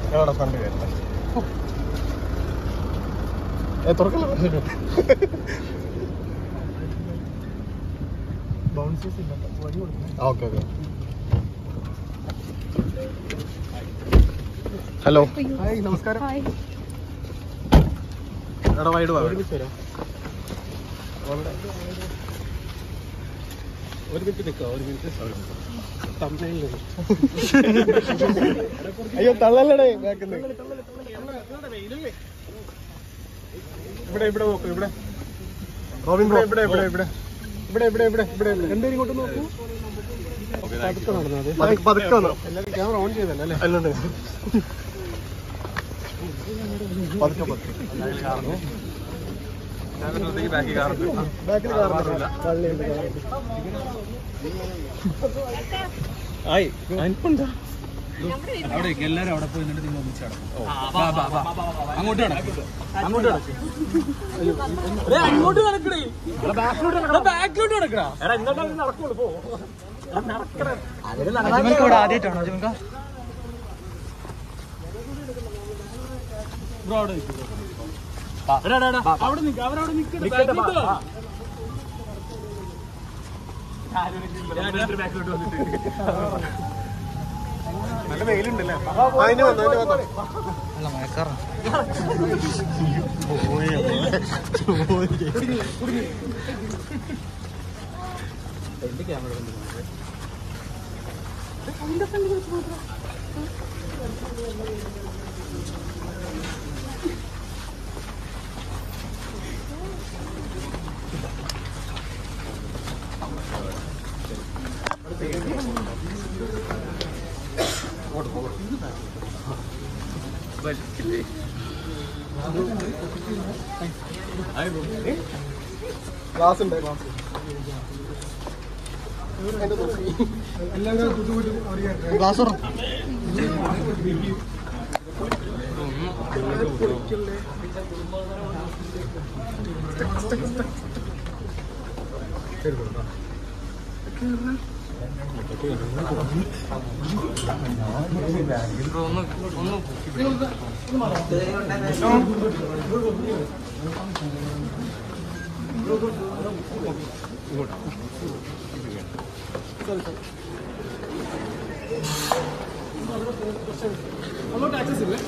ഞങ്ങളുടെ ഫ്രണ്ട് കയറുന്നത് ഏ തുറക്കല്ലോ ബൗൺസേഴ്സ് ഇല്ല വഴി കൊടുക്കണം ഓക്കെ ഓക്കെ ഹലോ ഹായ് നമസ്കാരം ഹായ് എടാ വൈഡ് വാ ഒരുമിച്ച് വരാം ഒരു മിനിറ്റ് നിൽക്കുക ഒരു മിനിറ്റ് തമിഴിൽ അയ്യോ തള്ളല്ലടേ ബാക്കിൽ ഇവിടെ ഇവിടെ നോക്കൂ ഇവിടെ റോബിൻ ഇവിടെ ബ്രോ ഇവിടെ ഇവിടെ ഇവിടെ ഇവിടെ ഇവിടെ ഇവിടെ ഇവിടെ രണ്ടുപേരും ഇങ്ങോട്ട് നോക്കൂ പതുക്കെ നടന്നത് പതുക്കെ പതുക്കെ വന്നോ എല്ലാവരും ക്യാമറ ഓൺ ചെയ്തല്ലേ അല്ലേ അല്ലുണ്ട് പതുക്കെ പതുക്കെ ബാക്കിൽ കാറില്ല പള്ളിയുണ്ട് ആയി അനിപ്പുണ്ടോ അവിടെ ഇരിക്ക്. എല്ലാരും അവിടെ പോയി നിന്നിട്ട് നിങ്ങൾ ഒന്നിച്ച് നടക്കും. വാ, വാ, വാ. അങ്ങോട്ട് നടക്ക്. അങ്ങോട്ട് നടക്ക്. എടേ, അങ്ങോട്ട് നടക്കടേ ബാക്കിലോട്ട് നടക്കടാ ബ്രോ അവിടെ നിൽക്ക് ബ്രോ. എടാ, എടാ, എടാ, അവിടെ നിൽക്ക് അവരവിടെ നിൽക്കട്ടെ ബാക്കിലോട്ട് വാ. ബാക്കിലോട്ട് വന്നിട്ട് നല്ല വെയിലുണ്ടല്ലേ അതിന് വന്നു അതിന് വന്നു ക്ലാസ് ഉണ്ട് ക്ലാസ് എല്ലാവരും ബുദ്ധിമുട്ട് അറിയാം ക്ലാസ് അങ്ങോട്ട് ആക്സസ് ഇല്ലേ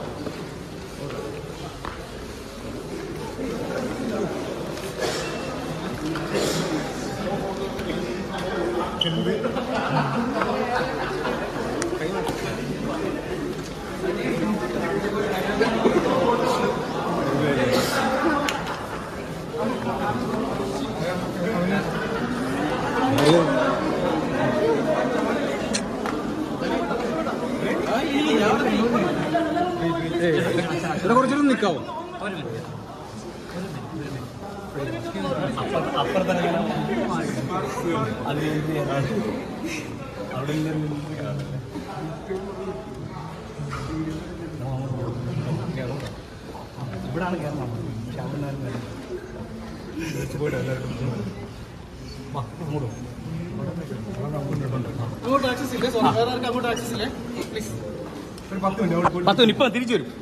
ഇവിടെ കുറച്ചൊരു നിൽക്കാവോ ഇവിടാണ് കേരളം പക്ഷെ അവിടെ അങ്ങോട്ട് ആക്സസ് ഇല്ലേ സോറി വേറെ ആർക്കും അങ്ങോട്ട് ആക്സസ് ഇല്ലേ പ്ലീസ് ഒരു പത്ത് മിനിറ്റ് പത്ത് മിനിറ്റ് ഇപ്പൊ തിരിച്ചു വരും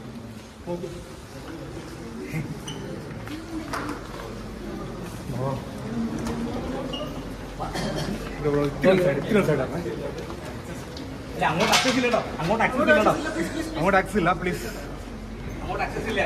അല്ല, അങ്ങോട്ട് access ഇല്ലട്ടോ. അങ്ങോട്ട് access ഇല്ലട്ടോ. അങ്ങോട്ട് ആക്സ് ഇല്ല പ്ലീസ് അങ്ങോട്ട് access ഇല്ല.